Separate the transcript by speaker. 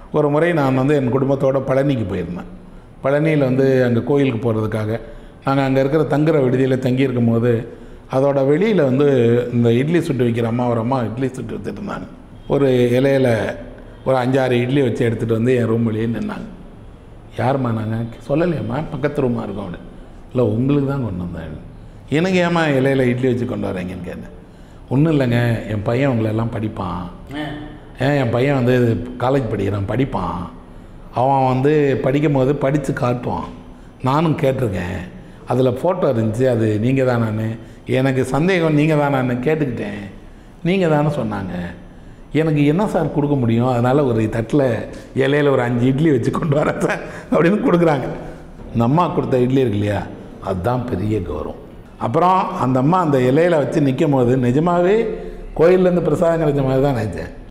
Speaker 1: ஒரு முறை நான் வந்து என் குடும்பத்தோட பழனிக்கு போயிருந்தேன் பழனியில் வந்து அங்கே கோயிலுக்கு போகிறதுக்காக நாங்கள் அங்கே இருக்கிற தங்குற விடுதியில் தங்கியிருக்கும் போது அதோட வெளியில் வந்து இந்த இட்லி சுட்டு விற்கிற அம்மா ஒரு அம்மா இட்லி சுட்டு வித்துட்டு இருந்தாங்க ஒரு இலையில ஒரு அஞ்சாறு இட்லி வச்சு எடுத்துகிட்டு வந்து என் ரூம் வெளியே நின்னாங்க யாரும்மா நாங்கள் சொல்லலையம்மா பக்கத்து ரூமாக இருக்கோம் அப்படி இல்லை உங்களுக்கு தான் கொண்டு வந்தேன் எனக்கு ஏம்மா இலையில இட்லி வச்சு கொண்டு வரீங்கன்னு கேட்டேன் ஒன்றும் இல்லைங்க என் பையன் உங்களை எல்லாம் படிப்பான் ஏன் என் பையன் வந்து காலேஜ் படிக்கிறான் படிப்பான் அவன் வந்து படிக்கும் போது படித்து காட்டுவான் நானும் கேட்டிருக்கேன் அதில் ஃபோட்டோ இருந்துச்சு அது நீங்கள் தானான்னு எனக்கு சந்தேகம் நீங்கள் தானான்னு கேட்டுக்கிட்டேன் நீங்கள் தானே சொன்னாங்க எனக்கு என்ன சார் கொடுக்க முடியும் அதனால் ஒரு தட்டில் இலையில ஒரு அஞ்சு இட்லி வச்சு கொண்டு வரேன் சார் அப்படின்னு கொடுக்குறாங்க இந்த அம்மா கொடுத்த இட்லி இருக்கு இல்லையா அதுதான் பெரிய கௌரவம் அப்புறம் அந்த அம்மா அந்த இலையில வச்சு நிற்கும் போது நிஜமாகவே கோயில்லேருந்து பிரசாதம் கிடைச்ச மாதிரி தான் நினச்சேன்